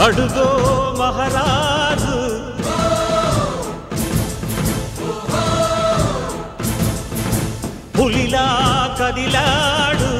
అడుగో మహారాజు పులిలా కదిలాడు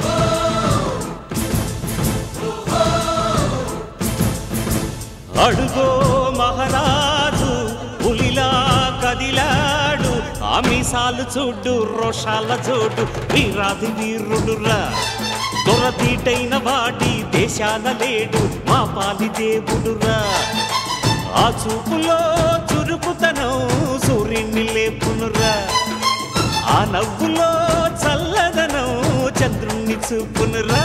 అడుగో మహారాజు పులిలా కదిలాడు ఆమిసాలు చూడు రోషాల చూడు వీరాది వీరుడురా దొరతీటైన వాడి దేశాల లేడు మా పాలి దేవుడురా ఆ చూపులో చురుకుతనం సూర్యుని లేపునురా ఆ నవ్వులో చల్లదనం చంద్రుణ్ణి చూపునురా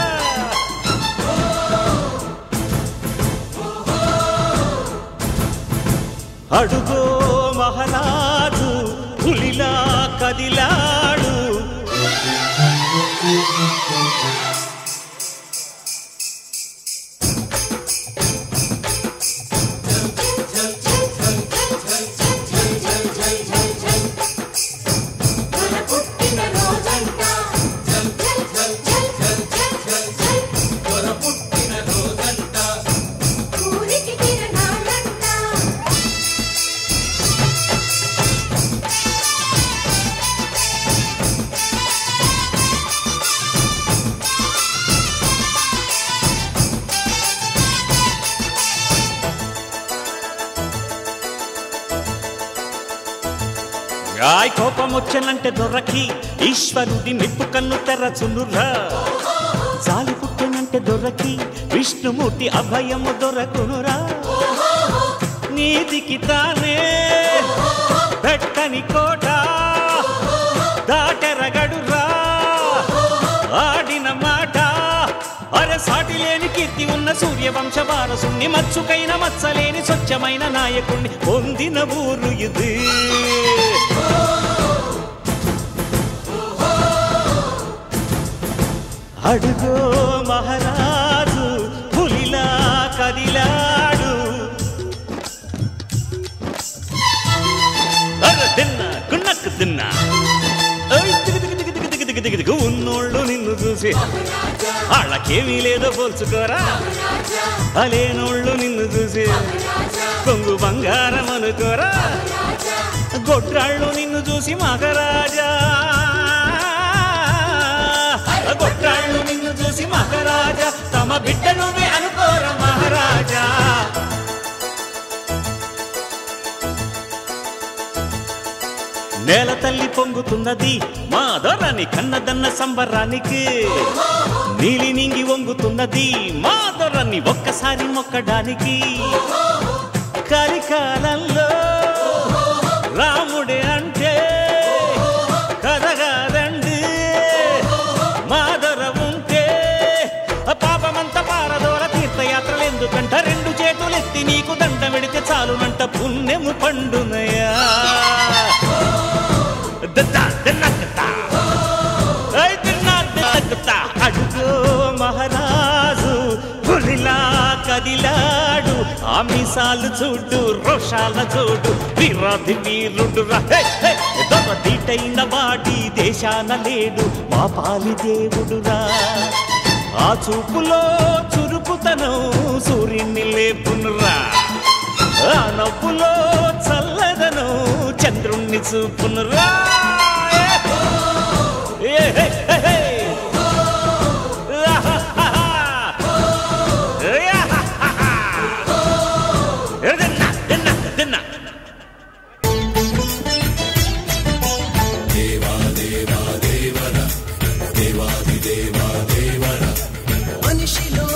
అడుగో మహారాజు పులిలా కదిలాడు పుట్టిన రోజంట జల్ జల్ జల్ జల్ జల్ జల్ జల్ జల్ త్వర పుట్టిన రోజంట ఊరికి తిరణాలంట రాయ్ కోపం వచ్చనంటే దొరకి ఈశ్వరుడి నిప్పు కన్ను తెరచునురా జాలి పుట్టనంటే దొరకి విష్ణుమూర్తి అభయము దొరకునురా నీతికి తానే పెట్టని కోట దాటెరగడురా ఆడిన మాట అరే సాటి లేని కీర్తి ఉన్న సూర్యవంశ వారసుణ్ణి మచ్చుకైన మచ్చలేని స్వచ్ఛమైన నాయకుణ్ణి పొందిన ఊరు ఇది అడుగో మహారాజు పులిలా కదిలాడు అరే తిన్నా కున్నక్కు తిన్నా ఓయ్ దిగు దిగు దిగు దిగు దిగు దిగు దిగు దిగు ఉన్నోళ్ళు నిన్ను చూసి వాళ్ళకేమీ లేదో పోల్చుకోరా అలేనోళ్ళు నిన్ను చూసి కొంగు బంగారం అనుకోరా గొడ్రాళ్ళు నిన్ను చూసి మహారాజా గొడ్రాళ్ళు నిన్ను చూసి మహారాజా తమ బిడ్డ నువ్వే అనుకోరా మహారాజా నేల తల్లి పొంగుతున్నది మా దొరని కన్నదన్న సంబరానికి నీలి నింగి వంగుతున్నది మా దొరని ఒక్కసారి మొక్కడానికి కలికాలంలో రాముడే అంటే కదగాదండి మాదర ఉంటే పాపమంత పారదోర తీర్థయాత్రలు ఎందుకంట రెండు చేతులెత్తి నీకు దండ వెడితే చాలునంట పుణ్యము పండునయా దద్దా, దన్నక్కతా. ఐ తిన్నా, దన్నక్కతా. అడుగో మహారాజు పులిలా కదిలాడు ఆమిసాలు చూడు రోషాల చూడు వీరాధి వీరుడు దొరతీటైన వాడి దేశాన లేడు మా పాలి దేవుడురా ఆ చూపులో చురుకుతనం సూర్యుని లేపునురా ఆ నవ్వులో చల్లదనం చంద్రుణ్ణి చూపునురా ఏ, హే, హే, హే. ఆహాహాహా. యాహాహాహా. తిన్నా, తిన్నా, తిన్నా. మనిషిలో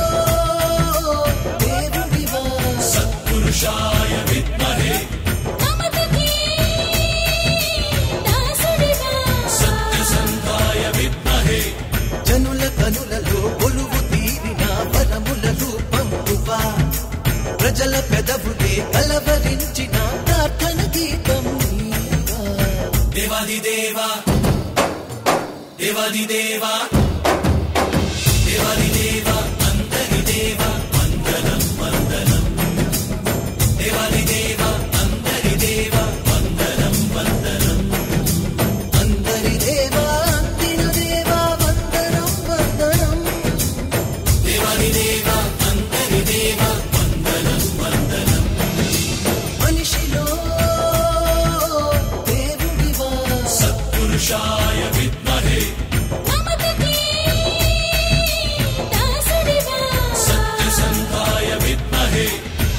దేవుడివా పురుషాయ విద్మహే మమతకి దాసుడివా సత్యసంధాయ విద్మహే జనుల కనులలో కొలువు తీరిన వరముల రూపం నువ్వా ప్రజల పెదవులే కలవరించిన ప్రార్థన గీతం నీవా. దేవాది దేవా దేవాది దేవా దేవాది దేవా అందరి దేవా వందనం వందనం దేవాది దేవా అందరి దేవా వందనం వందనం అందరి దేవా అందిన దేవా వందనం వందనం దేవాది దేవా అందరి దేవా వందనం పురుషాయ విద్మహే మమతకి దాసుడివా సత్యసంధాయ విద్మహే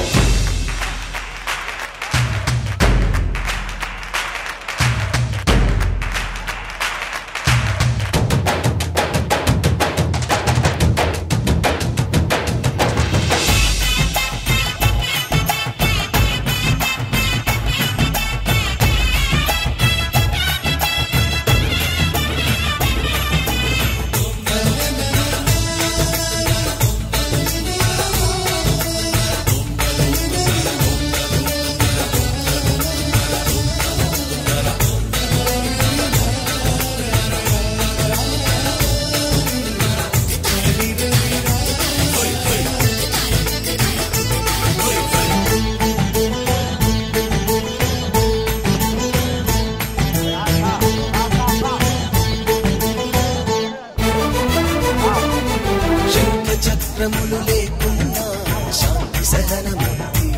శంఖ చక్రములు లేకున్నా శాంతి సహనముంది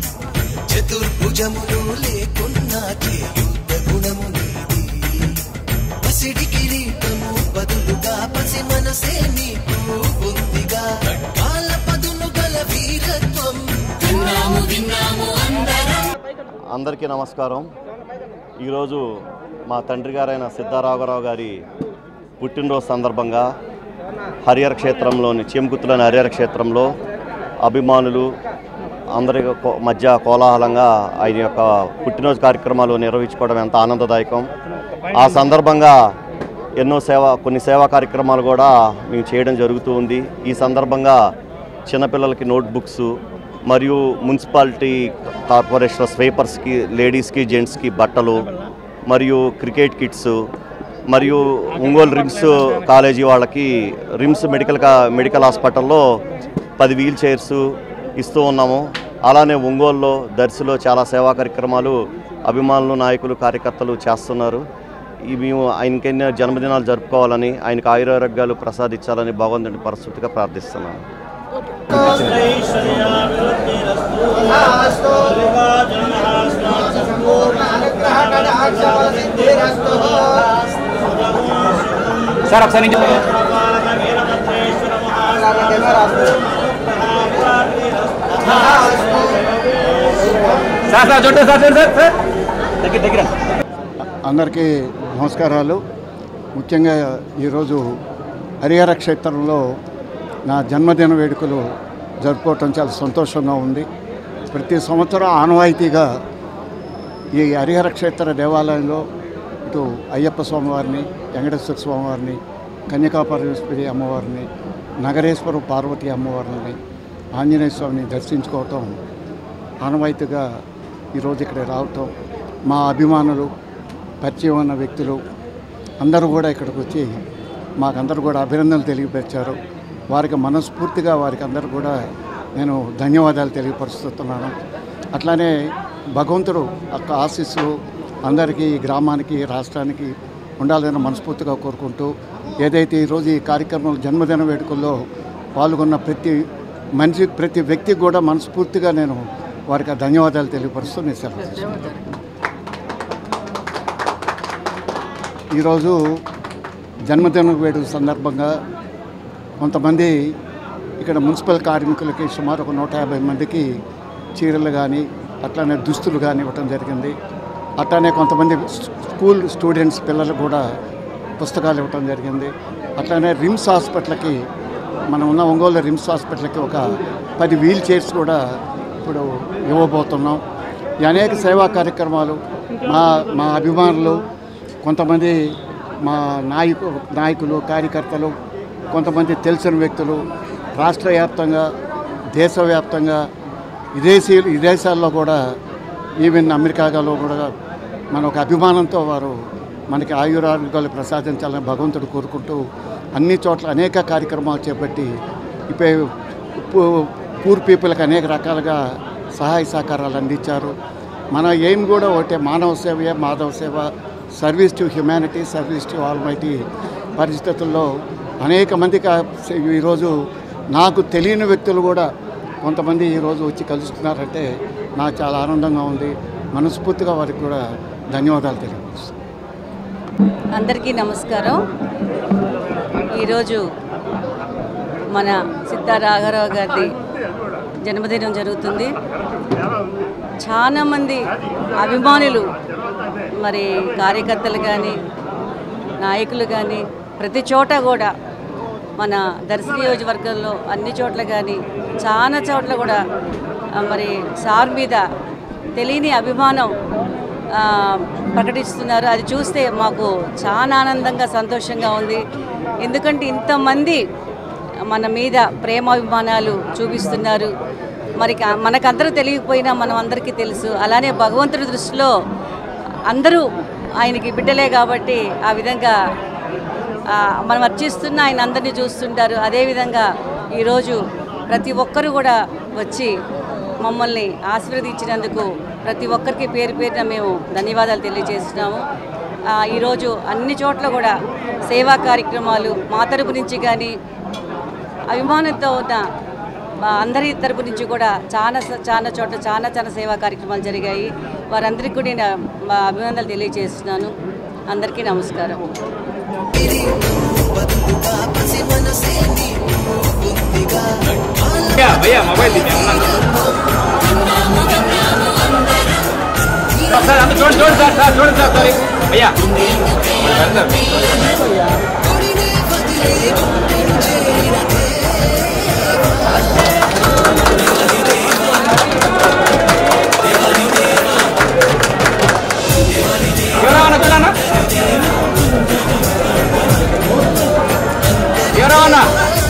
చతుర్భుజములు లేకున్నా చేయుత గుణము నీది పసిడి కిరీటము బదులుగా పసి మనసే నీకు ఉందిగా కాల పదును గల వీరత్వం విన్నాము విన్నాము అందరం అందరికీ నమస్కారం ఈరోజు మా తండ్రి గారైన సిద్ధారాఘవరావు గారి పుట్టినరోజు సందర్భంగా హరిహర క్షేత్రంలోని చీమకుత్తులోని హరిహర క్షేత్రంలో అభిమానులు అందరి కో- మధ్య కోలాహలంగా ఆయన యొక్క పుట్టినరోజు కార్యక్రమాలు నిర్వహించుకోవడం ఎంత ఆనందదాయకం ఆ సందర్భంగా ఎన్నో సేవా కొన్ని సేవా కార్యక్రమాలు కూడా మేము చేయడం జరుగుతూ ఉంది ఈ సందర్భంగా చిన్నపిల్లలకి నోట్బుక్స్ మరియు మున్సిపాలిటీ కార్పొరేషన్ స్వీపర్స్కి లేడీస్కి జెంట్స్కి బట్టలు మరియు క్రికెట్ కిట్స్ మరియు ఒంగోలు రిమ్స్ కాలేజీ వాళ్ళకి రిమ్స్ మెడికల్ కా మెడికల్ హాస్పిటల్లో పది వీల్ చైర్స్ ఇస్తూ ఉన్నాము అలానే ఒంగోలులో దర్శిలో చాలా సేవా కార్యక్రమాలు అభిమానులు నాయకులు కార్యకర్తలు చేస్తున్నారు ఈ మేము ఆయనకెన్నో జన్మదినాలు జరుపుకోవాలని ఆయనకు ఆయురారోగ్యాలు ప్రసాదించాలని భగవంతుని పరిస్థితిగా ప్రార్థిస్తున్నాను సార్ ఒకసారి నుంచి సార్ సార్ చూడండి సార్ చూడండి సార్ సార్ దగ్గర దగ్గర అందరికీ నమస్కారాలు ముఖ్యంగా ఈరోజు హరిహర క్షేత్రంలో నా జన్మదిన వేడుకలు జరుపుకోవటం చాలా సంతోషంగా ఉంది ప్రతి సంవత్సరం ఆనవాయితీగా ఈ హరిహర క్షేత్ర దేవాలయంలో ఇటు అయ్యప్ప స్వామివారిని వెంకటేశ్వర స్వామివారిని కన్యకాపరమేశ్వరి అమ్మవారిని నగరేశ్వర పార్వతి అమ్మవారిని ఆంజనేయ స్వామిని దర్శించుకోవటం ఆనవాయితీగా ఈరోజు ఇక్కడ రావటం మా అభిమానులు పరిచయం ఉన్న వ్యక్తులు అందరూ కూడా ఇక్కడికి వచ్చి మాకందరూ కూడా అభినందనలు తెలియపరిచారు వారికి మనస్ఫూర్తిగా వారికి అందరూ కూడా నేను ధన్యవాదాలు తెలియపరుస్తున్నాను అట్లానే భగవంతుడు యొక్క ఆశీస్సులు అందరికీ ఈ గ్రామానికి రాష్ట్రానికి ఉండాలని మనస్ఫూర్తిగా కోరుకుంటూ ఏదైతే ఈరోజు ఈ కార్యక్రమం జన్మదిన వేడుకల్లో పాల్గొన్న ప్రతి మనిషి ప్రతి వ్యక్తికి కూడా మనస్ఫూర్తిగా నేను వారికి ఆ ధన్యవాదాలు తెలియపరుస్తూ నేను సెలవు తీసుకుంటాను ఈరోజు జన్మదిన వేడుక సందర్భంగా కొంతమంది ఇక్కడ మున్సిపల్ కార్మికులకి సుమారు ఒక నూట యాభై మందికి చీరలు కానీ అట్లానే దుస్తులు కానీ ఇవ్వటం జరిగింది అట్లానే కొంతమంది స్కూల్ స్టూడెంట్స్ పిల్లలకు కూడా పుస్తకాలు ఇవ్వటం జరిగింది అట్లానే రిమ్స్ హాస్పిటల్కి మనం ఉన్న ఒంగోలు రిమ్స్ హాస్పిటల్కి ఒక పది వీల్ చైర్స్ కూడా ఇప్పుడు ఇవ్వబోతున్నాం ఈ అనేక సేవా కార్యక్రమాలు మా మా అభిమానులు కొంతమంది మా నాయకు నాయకులు కార్యకర్తలు కొంతమంది తెలిసిన వ్యక్తులు రాష్ట్ర వ్యాప్తంగా దేశవ్యాప్తంగా విదేశీ విదేశాల్లో కూడా ఈవెన్ అమెరికాలో కూడా మన ఒక అభిమానంతో వారు మనకి ఆయురారోగ్యాలు ప్రసాదించాలని భగవంతుడు కోరుకుంటూ అన్ని చోట్ల అనేక కార్యక్రమాలు చేపట్టి ఇప్పుడు పూర్ పీపుల్కి అనేక రకాలుగా సహాయ సహకారాలు అందించారు మన ఎయిమ్ కూడా ఒకటే మానవ సేవయే మాధవ సేవ service to humanity service to almighty పరిస్థితుల్లో అనేక మందికి ఆ సే- ఈరోజు నాకు తెలియని వ్యక్తులు కూడా కొంతమంది ఈరోజు వచ్చి కలుస్తున్నారంటే నాకు చాలా ఆనందంగా ఉంది మనస్ఫూర్తిగా వారికి కూడా ధన్యవాదాలు తెలియజేస్తాను అందరికీ నమస్కారం ఈరోజు మన సిద్ధా రాఘరావు గారి జన్మదినం జరుగుతుంది చాలామంది అభిమానులు మరి కార్యకర్తలు కానీ నాయకులు కానీ ప్రతి చోట కూడా మన దర్శి నియోజకవర్గంలో అన్ని చోట్ల కానీ చాలా చోట్ల కూడా ఆ, మరి సార్ మీద తెలియని అభిమానం ఆ, ప్రకటిస్తున్నారు అది చూస్తే మాకు చాలా ఆనందంగా సంతోషంగా ఉంది ఎందుకంటే ఇంతమంది మన మీద ప్రేమాభిమానాలు చూపిస్తున్నారు మరి కా- మనకందరూ తెలియకపోయినా మనం అందరికీ తెలుసు అలానే భగవంతుడి దృష్టిలో అందరూ ఆయనకి బిడ్డలే కాబట్టి ఆ విధంగా ఆ, మనం అర్చిస్తున్న ఆయన అందరినీ చూస్తుంటారు అదేవిధంగా ఈరోజు ప్రతి ఒక్కరు కూడా వచ్చి మమ్మల్ని ఆశీర్వదించినందుకు ప్రతి ఒక్కరికి పేరు పేరున మేము ధన్యవాదాలు తెలియజేస్తున్నాము ఆ, ఈరోజు అన్ని చోట్ల కూడా సేవా కార్యక్రమాలు మా తరపు నుంచి కానీ అభిమానంతో ఉన్న మా అందరి తరపు నుంచి కూడా చాలా స- చాలా చోట్ల చాలా చాలా సేవా కార్యక్రమాలు జరిగాయి వారందరికీ కూడా నేను మా అభినందనలు తెలియజేస్తున్నాను అందరికీ నమస్కారం బదులుగా పసి మనసే నీకు బుద్ధిగా భయ్యా భయ్యా మొబైల్ ఇది అన్నాను సార్ అంత చూడండి చూడండి సార్ సార్ చూడండి సార్ సారీ భయ్యా పెడతారు గుడిని వదిలి గుండెను చేరినదే ఎవరో అన్న పిల్లనా ఎవరో అన్న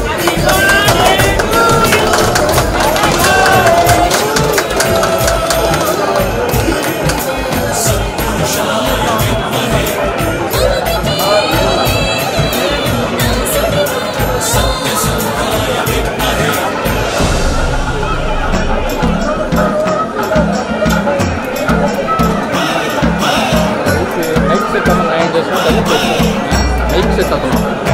మైక్ సెట్ అన్న ఆయన చేసుకుంటాను మైక్ సెట్ అతను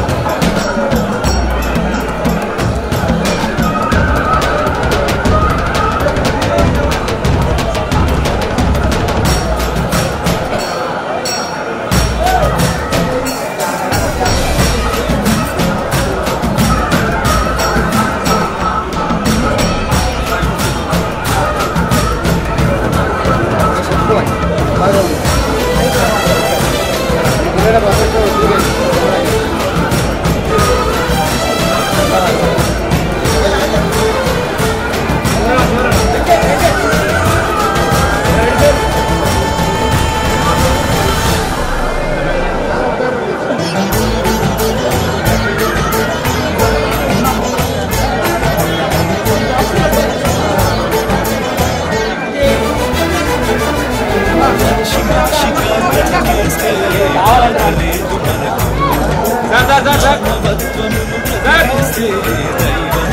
sir sir sir sir sir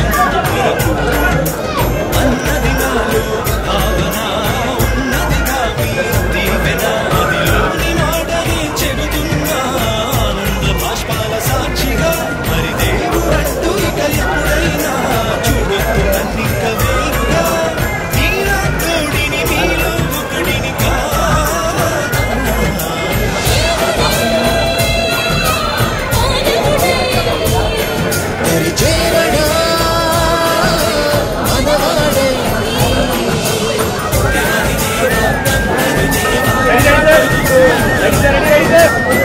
దరి చేరడా మనవాడే రెడీ రెడీ రెడీ రెడీ